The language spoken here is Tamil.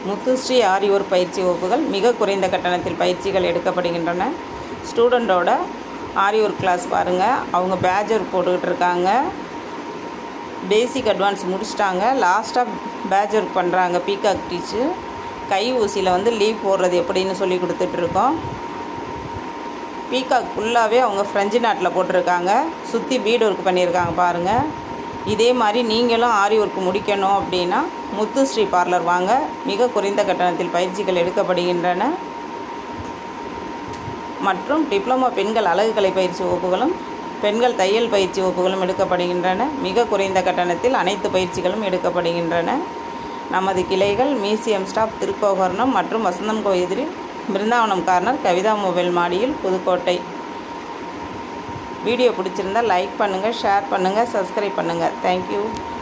முத்துஸ்ரீ ஆரியோர் பயிற்சி வகுப்புகள் மிக குறைந்த கட்டணத்தில் பயிற்சிகள் எடுக்கப்படுகின்றன ஸ்டூடெண்ட்டோட ஆரியோர் கிளாஸ் பாருங்கள் அவங்க பேஜர் போட்டுக்கிட்டு இருக்காங்க பேசிக் அட்வான்ஸ் முடிச்சிட்டாங்க லாஸ்ட்டாக பேஜர் பண்ணுறாங்க பீகாக் டீச்சு கை ஊசியில் வந்து லீவ் போடுறது எப்படின்னு சொல்லி கொடுத்துட்ருக்கோம் பீகாக் ஃபுல்லாகவே அவங்க ஃப்ரெஞ்சு நாட்டில் போட்டிருக்காங்க சுற்றி பீடு ஒர்க் பண்ணியிருக்காங்க பாருங்கள் இதே மாதிரி நீங்களும் ஆரி ஒர்க் முடிக்கணும் அப்படின்னா முத்துஸ்ரீ பார்லர் வாங்க மிக குறைந்த கட்டணத்தில் பயிற்சிகள் எடுக்கப்படுகின்றன மற்றும் டிப்ளமோ பெண்கள் அழகுக்கலை பயிற்சி வகுப்புகளும் பெண்கள் தையல் பயிற்சி வகுப்புகளும் எடுக்கப்படுகின்றன மிக குறைந்த கட்டணத்தில் அனைத்து பயிற்சிகளும் எடுக்கப்படுகின்றன நமது கிளைகள் மியூசியம் ஸ்டாப் திருக்கோகர்ணம் மற்றும் வசந்தம் கோயிலில் பிருந்தாவனம் கார்னர் கவிதா மொபைல் மாடியில் புதுக்கோட்டை வீடியோ பிடிச்சிருந்தால் லைக் பண்ணுங்கள் ஷேர் பண்ணுங்கள் சப்ஸ்கிரைப் பண்ணுங்கள் தேங்க்யூ